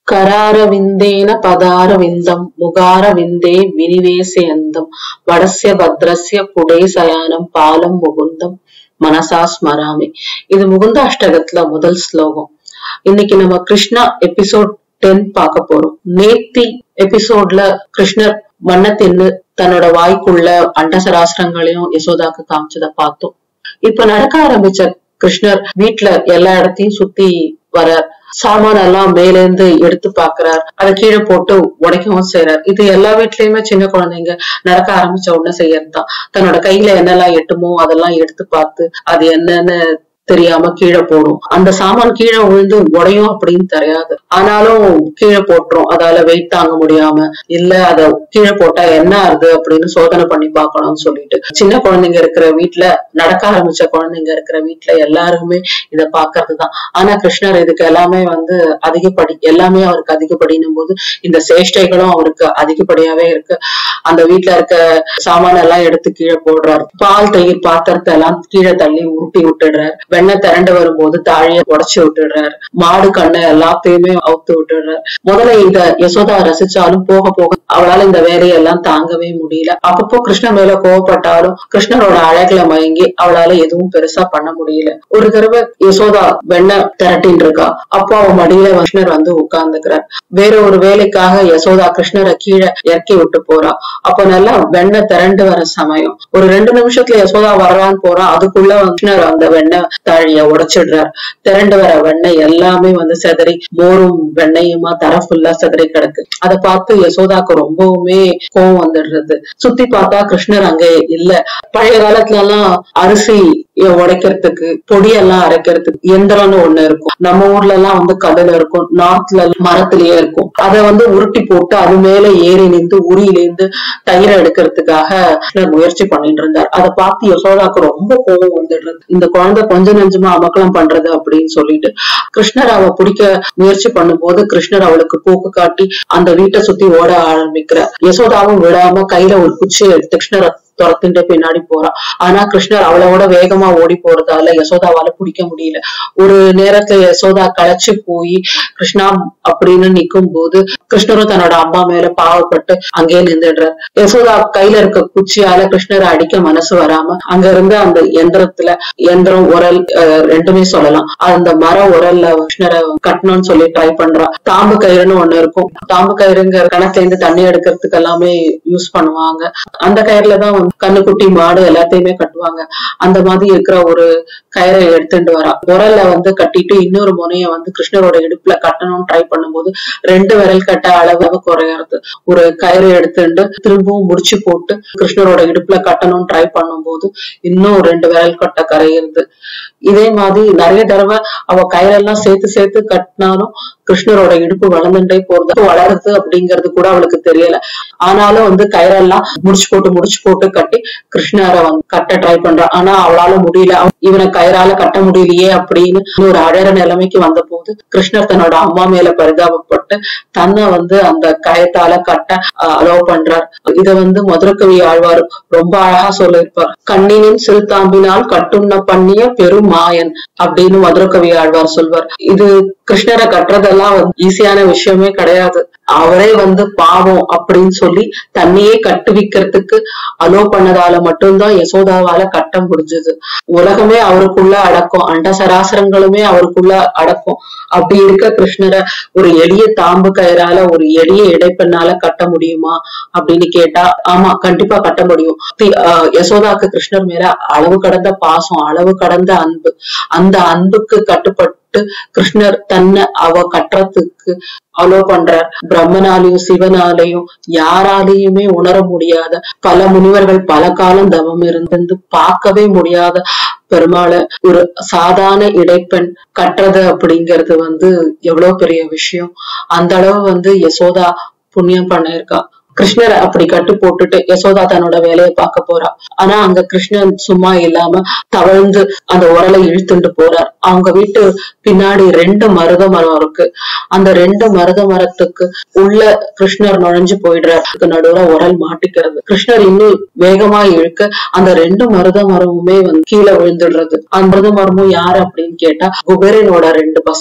करारविन्देन पदारविन्दम् मुगारविन्दे विनिवेशयन्तम् வடஸ்ய பத்ரஸ்ய புடே சயானம் பாலம் முகுந்தம் மனசா ஸ்மராமி இது முகுந்த அஷ்டகத்துல முதல் ஸ்லோகம் இன்னைக்கு நம்ம கிருஷ்ணா எபிசோட் டென் பார்க்க போறோம் நேத்தி எபிசோட்ல கிருஷ்ணர் மண்ணை தின்னு தன்னோட வாய்க்குள்ள அண்டசராசிரங்களையும் யசோதாக்கு காமிச்சத பார்த்தோம் இப்ப நடக்க ஆரம்பிச்ச கிருஷ்ணர் வீட்டுல எல்லா இடத்தையும் சுத்தி வர சாமான் எல்லாம் மேல இருந்து எடுத்து பாக்குறார் அதை கீழே போட்டு உடைக்கவும் செய்யறார் இது எல்லா வீட்லயுமே சின்ன குழந்தைங்க நடக்க ஆரம்பிச்ச உடனே செய்யறதுதான் தன்னோட கையில என்னெல்லாம் எட்டுமோ அதெல்லாம் எடுத்து பார்த்து அது என்னன்னு தெரியாம கீழே போடும் அந்த சாமான் கீழே விழுந்து உடையும் அப்படின்னு தெரியாது ஆனாலும் கீழே போட்டுரும் அதால வெயிட் தாங்க முடியாம இல்ல அத கீழே போட்டா என்ன ஆகுது அப்படின்னு சோதனை பண்ணி பார்க்கணும்னு சொல்லிட்டு சின்ன குழந்தைங்க இருக்கிற வீட்டுல நடக்க ஆரம்பிச்ச குழந்தைங்க இருக்கிற வீட்டுல எல்லாருமே இத பாக்குறதுதான் ஆனா கிருஷ்ணர் இதுக்கு எல்லாமே வந்து அதிகப்படி எல்லாமே அவருக்கு அதிகப்படினும் போது இந்த சேஷ்டைகளும் அவருக்கு அதிகப்படியாவே இருக்கு அந்த வீட்டுல இருக்க சாமான எல்லாம் எடுத்து கீழே போடுறாரு பால் தயிர் பாத்திரத்தை எல்லாம் கீழே தள்ளி உருட்டி விட்டுடுறாரு வெண்ணெய் திரண்டு வரும்போது தாழிய உடைச்சு விட்டுடுறாரு மாடு கண்ணை எல்லாத்தையுமே அவுத்து விட்டுடுறாரு முதல்ல இத யசோதா ரசிச்சாலும் போக போக அவளால இந்த வேலையெல்லாம் தாங்கவே முடியல அப்பப்போ கிருஷ்ணன் மேல கோவப்பட்டாலும் கிருஷ்ணரோட அழகுல மயங்கி அவளால எதுவும் பெருசா பண்ண முடியல ஒரு தடவை யசோதா வெண்ணெய் திரட்டின்னு இருக்கா அப்போ அவ மடியில கிருஷ்ணர் வந்து உட்கார்ந்துக்கிறார் வேற ஒரு வேலைக்காக யசோதா கிருஷ்ணரை கீழே இறக்கி விட்டு போறா அப்போ நல்லா வெண்ணெய் திரண்டு வர சமயம் ஒரு ரெண்டு நிமிஷத்துல யசோதா வரலான்னு போறா அதுக்குள்ள கிருஷ்ணர் அந்த வெண்ணெய் தாழிய உடைச்சிடுறார் திரண்டு வர வெண்ணெய் எல்லாமே வந்து செதறி மோரும் வெண்ணையுமா தர ஃபுல்லா செதறி கிடக்கு அதை பார்த்து யசோதாக்கு ரொம்பவுமே கோவம் வந்துடுறது சுத்தி பார்த்தா கிருஷ்ணர் அங்க இல்ல பழைய காலத்துல எல்லாம் அரிசி உடைக்கிறதுக்கு பொடியெல்லாம் அரைக்கிறதுக்கு எந்திரம்னு ஒண்ணு இருக்கும் நம்ம ஊர்ல எல்லாம் வந்து கல்லுல இருக்கும் நார்த்ல மரத்திலேயே இருக்கும் அதை வந்து உருட்டி போட்டு அது மேல ஏறி நின்று உரியிலேந்து தயிரை எடுக்கிறதுக்காக கிருஷ்ணர் முயற்சி பண்ணிட்டு இருந்தார் அதை பார்த்து யசோதாக்கு ரொம்ப கோபம் வந்துடுறது இந்த குழந்தை கொஞ்ச நெஞ்சமா அமக்கலம் பண்றது அப்படின்னு சொல்லிட்டு கிருஷ்ணர் அவ பிடிக்க முயற்சி பண்ணும்போது கிருஷ்ணர் அவளுக்கு போக்கு காட்டி அந்த வீட்டை சுத்தி ஓட ஆரம்பிக்கிறார் யசோதாவும் விடாம கையில ஒரு குச்சியை எடுத்து கிருஷ்ணரை துரத்துட்டு பின்னாடி போறா ஆனா கிருஷ்ணர் அவளோட வேகமா ஓடி போறதால யசோதாவால பிடிக்க முடியல ஒரு நேரத்துல யசோதா களைச்சு போய் கிருஷ்ணா அப்படின்னு நிக்கும் போது கிருஷ்ணரும் தன்னோட அம்மா மேல பாவப்பட்டு அங்கேயே நின்றுடுறார் யசோதா கையில இருக்க குச்சியால கிருஷ்ணரை அடிக்க மனசு வராம அங்க இருந்து அந்த எந்திரத்துல எந்திரம் உரல் ரெண்டுமே சொல்லலாம் அந்த மர உரல்ல கிருஷ்ணரை கட்டணும்னு சொல்லி ட்ரை பண்றா தாம்பு கயிறுன்னு ஒண்ணு இருக்கும் தாம்பு கயிறுங்கிற கணக்குல இருந்து தண்ணி எடுக்கிறதுக்கு எல்லாமே யூஸ் பண்ணுவாங்க அந்த கயிறுல தான் கண்ணுக்குட்டி மாடு எல்லாத்தையுமே கட்டுவாங்க அந்த மாதிரி இருக்கிற ஒரு கயிறை எடுத்துட்டு வரா உரல்ல வந்து கட்டிட்டு இன்னொரு முனைய வந்து கிருஷ்ணரோட இடுப்புல கட்டணும்னு ட்ரை பண்ணும்போது ரெண்டு விரல் கட்ட அளவு குறையறது ஒரு கயிறு எடுத்துட்டு திரும்பவும் முடிச்சு போட்டு கிருஷ்ணரோட இடுப்புல கட்டணும்னு ட்ரை பண்ணும்போது இன்னும் ரெண்டு விரல் கட்ட கரையிறது இதே மாதிரி நிறைய தடவை அவ கயிறெல்லாம் சேர்த்து சேர்த்து கட்டினாலும் கிருஷ்ணரோட இடுப்பு வளர்ந்துட்டே போறது வளருது அப்படிங்கிறது கூட அவளுக்கு தெரியல ஆனாலும் வந்து கயிறெல்லாம் முடிச்சு போட்டு முடிச்சு போட்டு கட்டி கிருஷ்ணரை வந்து கட்ட ட்ரை பண்றா ஆனா அவளால முடியல இவனை கயிறால கட்ட முடியலையே அப்படின்னு ஒரு அழற நிலைமைக்கு வந்த போது கிருஷ்ணர் தன்னோட அம்மா மேல பரிதாபப்பட்டு தன்னை வந்து அந்த கயத்தால கட்ட அலோவ் பண்றார் இத வந்து மதுரக்கவி ஆழ்வார் ரொம்ப அழகா சொல்லியிருப்பார் கண்ணினின் சிறுதாம்பினால் கட்டுண்ண பண்ணிய பெரும் மாயன் அப்படின்னு மதுரக்கவி ஆழ்வார் சொல்வார் இது கிருஷ்ணரை கட்டுறதெல்லாம் வந்து ஈஸியான விஷயமே கிடையாது அவரே வந்து பாவம் அப்படின்னு சொல்லி தன்னையே கட்டுவிக்கிறதுக்கு அலோ பண்ணதால மட்டும்தான் யசோதாவால கட்ட முடிஞ்சது உலகமே அவருக்குள்ள அடக்கும் அண்ட சராசரங்களுமே அவருக்குள்ள அடக்கும் அப்படி இருக்க கிருஷ்ணரை ஒரு எளிய தாம்பு கயிறால ஒரு எளிய இடைப்பெண்ணால கட்ட முடியுமா அப்படின்னு கேட்டா ஆமா கண்டிப்பா கட்ட முடியும் யசோதாக்கு கிருஷ்ணர் மேல அளவு கடந்த பாசம் அளவு கடந்த அன்பு அந்த அன்புக்கு கட்டுப்பட்டு கிருஷ்ணர் தன்னை அவ கட்டுறதுக்கு அலோ பண்ற பிரம்மனாலையும் சிவனாலையும் யாராலையுமே உணர முடியாத பல முனிவர்கள் பல காலம் தவம் இருந்து பார்க்கவே முடியாத பெருமாளை ஒரு சாதாரண இடைப்பெண் கட்டுறது அப்படிங்கிறது வந்து எவ்வளவு பெரிய விஷயம் அந்த அளவு வந்து யசோதா புண்ணியம் பண்ணிருக்கா கிருஷ்ணர் அப்படி கட்டு போட்டுட்டு யசோதா தன்னோட வேலையை பார்க்க போறா ஆனா அங்க கிருஷ்ணன் சும்மா இல்லாம தவழ்ந்து அந்த உரலை இழுத்துட்டு போறார் அவங்க வீட்டு பின்னாடி ரெண்டு மருத மரம் இருக்கு அந்த ரெண்டு மருத மரத்துக்கு உள்ள கிருஷ்ணர் நுழைஞ்சு போயிடுறாரு நடுவுல உரல் மாட்டிக்கிறது கிருஷ்ணர் இன்னும் வேகமா இழுக்க அந்த ரெண்டு மருத மரமுமே வந்து கீழே விழுந்துடுறது அந்த மருத மரமும் யாரு அப்படின்னு கேட்டா குபேரனோட ரெண்டு பசங்க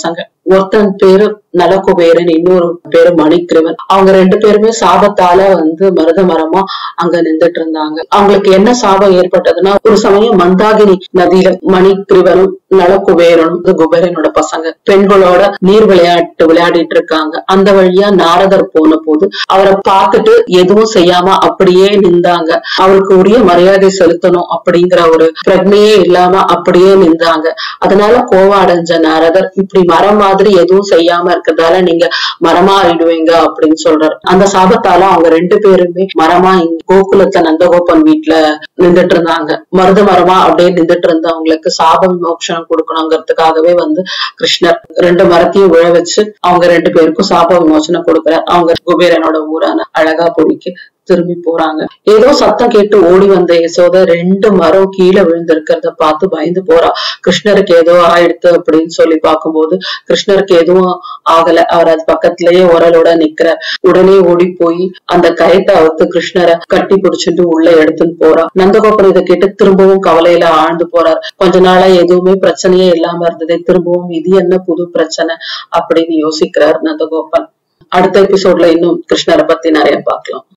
ஒருத்தன் பேரு நலகுபேரன் இன்னொரு பேரு மணிக்கிருவன் அவங்க ரெண்டு பேருமே சாபத்தால வந்து மருத மரமா அங்க நின்றுட்டு இருந்தாங்க அவங்களுக்கு என்ன சாபம் ஏற்பட்டதுன்னா ஒரு சமயம் மந்தாகினி நதியில மணிக்கிருவனும் நலகுபேரனும் இந்த குபேரனோட பசங்க பெண்களோட நீர் விளையாட்டு விளையாடிட்டு இருக்காங்க அந்த வழியா நாரதர் போன போது அவரை பார்த்துட்டு எதுவும் செய்யாம அப்படியே நின்றாங்க அவருக்கு உரிய மரியாதை செலுத்தணும் அப்படிங்கிற ஒரு பிரக்னையே இல்லாம அப்படியே நின்றாங்க அதனால கோவம் அடைஞ்ச நாரதர் இப்படி மரம் மாதிரி எதுவும் செய்யாம இருக்கிறதால நீங்க மரமா ஆயிடுவீங்க அப்படின்னு சொல்றாரு அந்த சாபத்தால அவங்க ரெண்டு பேருமே மரமா இங்க கோகுலத்துல நந்தகோபன் வீட்டுல நின்றுட்டு இருந்தாங்க மருத மரமா அப்படியே நின்றுட்டு இருந்தவங்களுக்கு சாப விமோசனம் கொடுக்கணுங்கிறதுக்காகவே வந்து கிருஷ்ணர் ரெண்டு மரத்தையும் விழ வச்சு அவங்க ரெண்டு பேருக்கும் சாப விமோசனம் கொடுக்குறார் அவங்க குபேரனோட ஊரான அழகாபுரிக்கு திரும்பி போறாங்க ஏதோ சத்தம் கேட்டு ஓடி வந்த யசோத ரெண்டு மரம் கீழே விழுந்திருக்கிறத பார்த்து பயந்து போறா கிருஷ்ணருக்கு ஏதோ ஆயிடுத்து அப்படின்னு சொல்லி பார்க்கும்போது கிருஷ்ணருக்கு எதுவும் ஆகல அவர் அது பக்கத்திலேயே உரலோட நிக்கிறார் உடனே ஓடி போய் அந்த கயத்தை அவுத்து கிருஷ்ணரை கட்டி பிடிச்சிட்டு உள்ள எடுத்துன்னு போறா நந்தகோபுரம் இதை கேட்டு திரும்பவும் கவலையில ஆழ்ந்து போறார் கொஞ்ச நாளா எதுவுமே பிரச்சனையே இல்லாம இருந்ததே திரும்பவும் இது என்ன புது பிரச்சனை அப்படின்னு யோசிக்கிறார் நந்தகோபன் அடுத்த எபிசோட்ல இன்னும் கிருஷ்ணரை பத்தி நிறைய பார்க்கலாம்